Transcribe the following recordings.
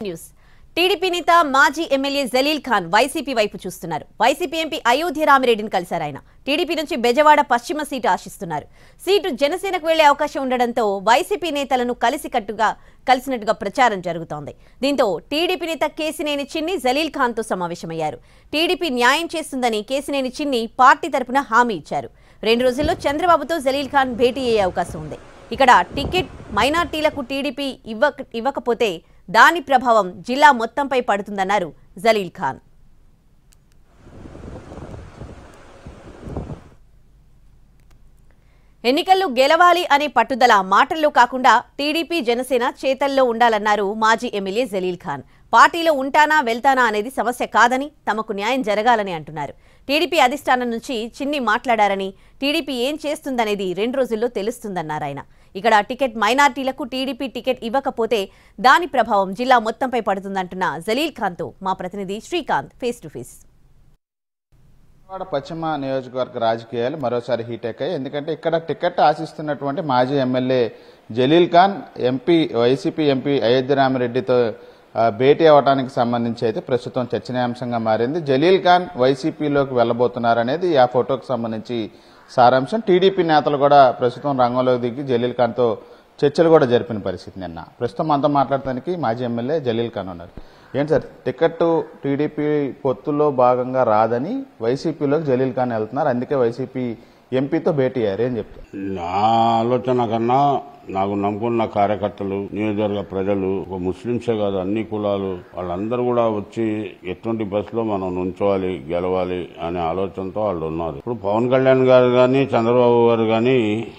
News TDP నేత మాజీ MLA Jaleel Khan YCP వైపు చూస్తున్నారు వైసీపీ ఎంపీ అయోధ్య రామిరెడ్డిని కలిశారు ఆయన టీడీపీ నుంచి బెజవాడ పశ్చిమ సీటు ఆశిస్తున్నారు సీటు జనసేనకు వెళ్లే అవకాశం ఉండడంతో వైసీపీ నేతలను కలిసికట్టుగా కలిసినట్టుగా ప్రచారం జరుగుతోంది దీంతో టీడీపీ నేత కేసినేని చిన్ని జలీల్ ఖాన్ తో సమావేశమయ్యారు టీడీపీ న్యాయం చేస్తుందని కేసినేని చిన్ని పార్టీ తరపున హామీ ఇచ్చారు రెండు రోజుల్లో చంద్రబాబుతో జలీల్ ఖాన్ భేటీ అయ్యే అవకాశం ఉంది ఇక్కడ టికెట్ మైనార్టీలకు టీడీపీ ఇవ్వక ఇవ్వకపోతే దాని ప్రభావం జిల్లా మొత్తంపై పడుతుందన్నారు జలీల్ ఖాన్ ఎన్నికల్లో గెలవాలి అనే పట్టుదల మాటల్లో కాకుండా టీడీపీ జనసేన చేతల్లో ఉండాలన్నారు మాజీ ఎమ్మెల్యే జలీల్ ఖాన్ పార్టీలో ఉంటానా వెళ్తానా అనేది సమస్య కాదని తమకు న్యాయం జరగాలని అంటున్నారు టీడీపీ అధిష్టానం నుంచి చిన్ని మాట్లాడారని టీడీపీ ఏం చేస్తుందనేది రెండు రోజుల్లో తెలుస్తుందన్నారు ఆయన ఇక్కడ టికెట్ మైనార్టీలకు టీడీపీ టికెట్ ఇవ్వకపోతే దాని ప్రభావం జిల్లా మొత్తంపై పడుతుందంటున్న జలీల్ ఖాన్తో మా ప్రతినిధి Srikanth face to face Vijayawada పశ్చిమ నియోజకవర్గ రాజకీయాలు మరోసారి హీట్ ఎక్కాయి ఎందుకంటే ఇక్కడ టికెట్ ఆశిస్తున్నటువంటి మాజీ MLA Jaleel Khan MP YCP MP Ayodhya రామిరెడ్డితో ఆ, భేటీ అవ్వడానికి సంబంధించి అయితే ప్రస్తుతం చర్చనీయాంశంగా మారింది జలీల్ ఖాన్ వైసీపీలోకి వెళ్ళబోతున్నారనేది ఆ ఫోటోకు సంబంధించి సారాంశం టీడీపీ నేతలు కూడా ప్రస్తుతం రంగంలోకి దిగి జలీల్ ఖాన్తో చర్చలు కూడా జరిపిన పరిస్థితి నిన్న ప్రస్తుతం మనతో మాట్లాడటానికి మాజీ ఎమ్మెల్యే జలీల్ ఖాన్ ఉన్నారు ఏంటి సార్ టికెట్ టీడీపీ పొత్తులో భాగంగా రాదని వైసీపీలోకి జలీల్ ఖాన్ వెళ్తున్నారు అందుకే వైసీపీ ఎంపీతో భేటీ అయ్యారు ఏం చెప్తారు నా ఆలోచన కన్నా నాకు నమ్ముకున్న కార్యకర్తలు నియోజకవర్గ ప్రజలు ఒక ముస్లింసే కాదు అన్ని కులాలు వాళ్ళందరూ కూడా వచ్చి ఎటువంటి బస్సులో మనం నుంచోవాలి గెలవాలి అనే ఆలోచనతో వాళ్ళు ఉన్నారు ఇప్పుడు పవన్ కళ్యాణ్ గారు కానీ చంద్రబాబు గారు కానీ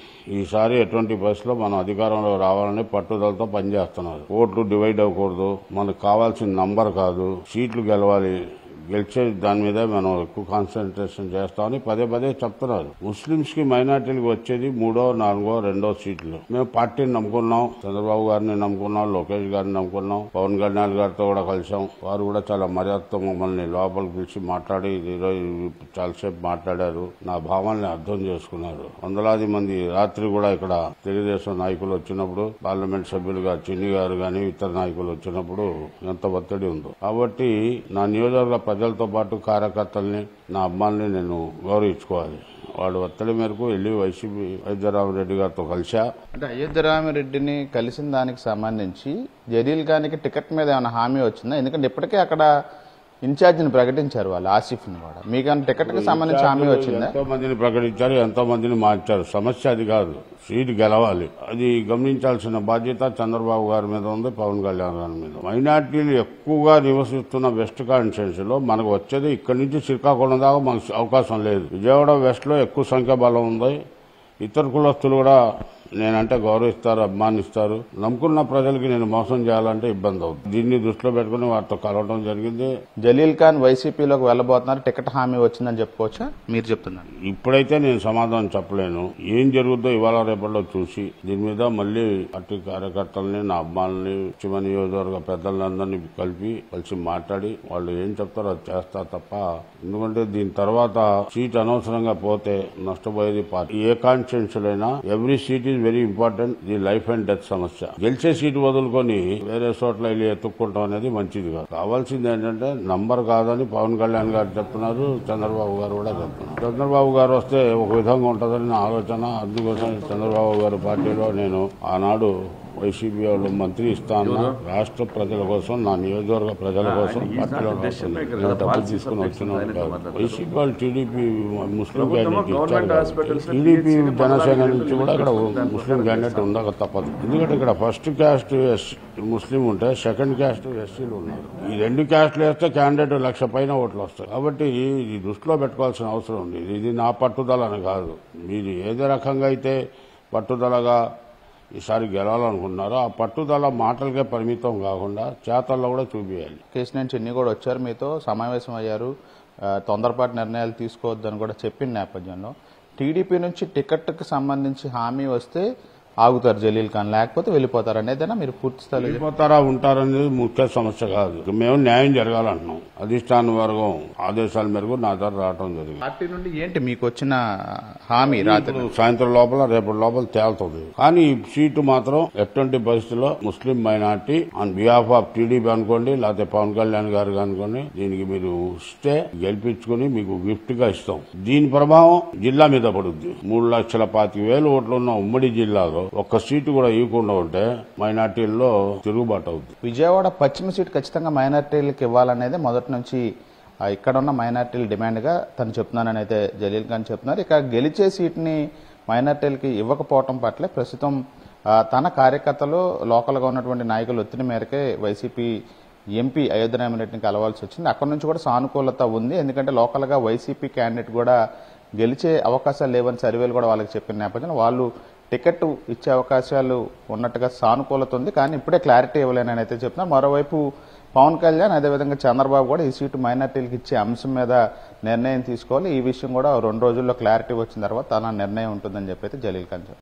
ఈసారి ఎటువంటి బస్సులో మనం అధికారంలో రావాలని పట్టుదలతో పనిచేస్తున్నారు ఓట్లు డివైడ్ అవ్వకూడదు మనకు కావాల్సిన నంబర్ కాదు సీట్లు గెలవాలి గెలిచే దాని మీద మనం ఎక్కువ కాన్సన్ట్రేషన్ చేస్తామని పదే పదే చెప్తున్నారు ముస్లింస్ కి మైనార్టీలకు వచ్చేది మూడో నాలుగో రెండో సీట్లు మేము పార్టీని నమ్ముకున్నాం చంద్రబాబు గారిని నమ్ముకున్నాం లోకేష్ గారిని నమ్ముకున్నాం పవన్ కళ్యాణ్ గారితో కూడా కలిసాం వారు కూడా చాలా మర్యాదతో మమ్మల్ని లోపలికి పిలిచి మాట్లాడి ఈరోజు చాలాసేపు మాట్లాడారు నా భావాన్ని అర్థం చేసుకున్నారు వందలాది మంది రాత్రి కూడా ఇక్కడ తెలుగుదేశం నాయకులు వచ్చినప్పుడు పార్లమెంట్ సభ్యులుగా చిన్ని గారు గాని ఇతర నాయకులు వచ్చినప్పుడు ఎంత ఒత్తిడి ఉందో కాబట్టి నా నియోజకవర్గ ప్రజలతో పాటు కార్యకర్తల్ని నా అమ్మాయిని నేను గౌరవించుకోవాలి వాడు ఒత్తిడి మేరకు వెళ్లి వైసీపీ వైద్యరామరెడ్డి గారితో కలిసా అంటే అయోధ్య రామిరెడ్డిని కలిసిన దానికి సంబంధించి జలీల్ ఖాన్కి టికెట్ మీద ఏమైనా హామీ వచ్చిందా ఎందుకంటే ఇప్పటికే అక్కడ ఇన్ఛార్జిని ప్రకటించారు వాళ్ళు ఆసిఫ్ని కూడా మీకు టికెట్కి సంబంధించి హామీ వచ్చిందా ఎంతో మందిని ప్రకటించారు ఎంతో మందిని మార్చారు సమస్య అది కాదు సీట్ గెలవాలి అది గమనించాల్సిన బాధ్యత చంద్రబాబు గారి మీద ఉంది పవన్ కళ్యాణ్ గారి మీద మైనార్టీలు ఎక్కువగా నివసిస్తున్న వెస్ట్ కాన్స్టిట్యున్సీ లో మనకు వచ్చేది ఇక్కడి నుంచి శ్రీకాకుళం దాకా మనకు అవకాశం లేదు విజయవాడ వెస్ట్ లో ఎక్కువ సంఖ్య బలం ఉంది ఇతర కులస్తులు కూడా నేనంటే గౌరవిస్తారు అభిమానిస్తారు నమ్ముకున్న ప్రజలకి నేను మోసం చేయాలంటే ఇబ్బంది అవుతుంది దీన్ని దృష్టిలో పెట్టుకుని వారితో కలవడం జరిగింది జలీల్ ఖాన్ వైసీపీలోకి వెళ్ళబోతున్నారు టికెట్ హామీ వచ్చిందని చెప్పుకోవచ్చా మీరు చెప్తున్నారు ఇప్పుడైతే నేను సమాధానం చెప్పలేను ఏం జరుగుతుందో ఇవాళ రేపట్లో చూసి దీని మీద మళ్ళీ పార్టీ కార్యకర్తల్ని నా అమ్మాయిని పశ్చిమ నియోజకవర్గ పెద్దలందరినీ కలిపి కలిసి మాట్లాడి వాళ్ళు ఏం చెప్తారో అది చేస్తా తప్ప ఎందుకంటే దీని తర్వాత సీట్ అనవసరంగా పోతే నష్టపోయేది పార్టీ ఏ కాన్స్టిట్యూన్సీలైనా every seat is very important ఇది లైఫ్ అండ్ డెత్ సమస్య గెలిచే సీటు వదులుకొని వేరే చోట్ల వెళ్ళి ఎత్తుక్కుంటాం అనేది మంచిది కాదు కావాల్సింది ఏంటంటే నంబర్ కాదని పవన్ కళ్యాణ్ గారు చెప్తున్నారు చంద్రబాబు గారు కూడా చెప్తున్నారు చంద్రబాబు గారు వస్తే ఒక విధంగా ఉంటుందని నా ఆలోచన అందుకోసం చంద్రబాబు గారి పార్టీలో నేను ఆనాడు వైసీపీ వాళ్ళు మంత్రి ఇస్తాను రాష్ట్ర ప్రజల కోసం నా నియోజకవర్గ ప్రజల కోసం పార్టీలో రాస్తున్నాను. నేను డబ్బులు తీసుకుని వచ్చిన వాడిని కాదు. వైసీపీ వాళ్ళు టీడీపీ ముస్లిం క్యాండిడేట్ ఇచ్చారు కాబట్టి టీడీపీ జనసేన నుంచి కూడా ఇక్కడ ముస్లిం క్యాండిడేట్ ఉండక తప్పదు ఎందుకంటే ఇక్కడ ఫస్ట్ క్యాస్ట్ ఎస్ ముస్లిం ఉంటే సెకండ్ క్యాస్ట్ ఎస్సీలు ఉన్నారు ఈ రెండు క్యాస్ట్లు వేస్తే క్యాండిడేట్ లక్ష పైన ఓట్లు వస్తాయి కాబట్టి ఇది దృష్టిలో పెట్టుకోవాల్సిన అవసరం ఉంది ఇది నా పట్టుదల అని కాదు మీరు ఏదే రకంగా అయితే పట్టుదలగా ఈసారి గెలవాలనుకుంటున్నారో ఆ పట్టుదల మాటలకే పరిమితం కాకుండా చేతల్లో కూడా చూపించాలి కేసినేని చిన్ని కూడా వచ్చారు మీతో సమావేశం అయ్యారు ఆ, తొందరపాటు నిర్ణయాలు తీసుకోవద్దని కూడా చెప్పిన నేపథ్యంలో టీడీపీ నుంచి టికెట్కి సంబంధించి హామీ వస్తే ఆగుతారు జలీల్ ఖాన్ లేకపోతే వెళ్ళిపోతారు అనేదేనా మీరు పూర్తి స్థాయిలో వెళ్ళిపోతారా ఉంటారనేది ముఖ్య సమస్య కాదు మేము న్యాయం జరగాలంటున్నాం అధిష్టాన వర్గం ఆదేశాల మేరకు నా దగ్గర రావడం జరిగింది పార్టీ నుండి ఏంటి మీకు వచ్చిన హామీ రాత్రి ఇప్పుడు సాయంత్రం లోపల రేపటి లోపల తేలుతుంది కానీ ఈ సీటు మాత్రం ఎటువంటి పరిస్థితుల్లో Muslim minority on behalf of TDP అనుకోండి లేకపోతే పవన్ కళ్యాణ్ గారు అనుకోండి దీనికి మీరు ఇస్తే గెలిపించుకుని మీకు గిఫ్ట్ గా ఇస్తాం దీని ప్రభావం జిల్లా మీద పడుద్ది మూడు లక్షల పాతిక వేలు ఓట్లు ఉన్న ఉమ్మడి జిల్లాలో ఒక్క సీటు కూడా ఇవ్వకుండా ఉంటే మైనార్టీల్లో తిరుగుబాటు అవుద్ది విజయవాడ పశ్చిమ సీట్ ఖచ్చితంగా మైనార్టీలకు ఇవ్వాలనేది మొదటి నుంచి ఆ, ఇక్కడ ఉన్న మైనార్టీల డిమాండ్గా తను చెప్తున్నానని అయితే జలీల్ ఖాన్ చెప్తున్నారు ఇక గెలిచే సీట్ని మైనార్టీలకి ఇవ్వకపోవటం పట్ల ప్రస్తుతం ఆ, తన కార్యకర్తలు లోకల్గా ఉన్నటువంటి నాయకుల ఒత్తిడి మేరకే వైసీపీ ఎంపీ అయోధ్య రామిరెడ్డిని కలవాల్సి వచ్చింది అక్కడ నుంచి కూడా సానుకూలత ఉంది ఎందుకంటే లోకల్గా వైసీపీ క్యాండిడేట్ కూడా గెలిచే అవకాశాలు లేవని సర్వేలు కూడా వాళ్ళకి చెప్పిన నేపథ్యంలో వాళ్ళు టికెట్ ఇచ్చే అవకాశాలు ఉన్నట్టుగా సానుకూలత ఉంది కానీ ఇప్పుడే క్లారిటీ ఇవ్వలేనని అయితే చెప్తున్నారు మరోవైపు పవన్ కళ్యాణ్ అదేవిధంగా చంద్రబాబు కూడా ఈ సీటు మైనార్టీలకు ఇచ్చే అంశం మీద నిర్ణయం తీసుకోవాలి ఈ విషయం కూడా రెండు రోజుల్లో క్లారిటీ వచ్చిన తర్వాత తన నిర్ణయం ఉంటుందని చెప్పి అయితే జలీల్ ఖాన్ చెప్పారు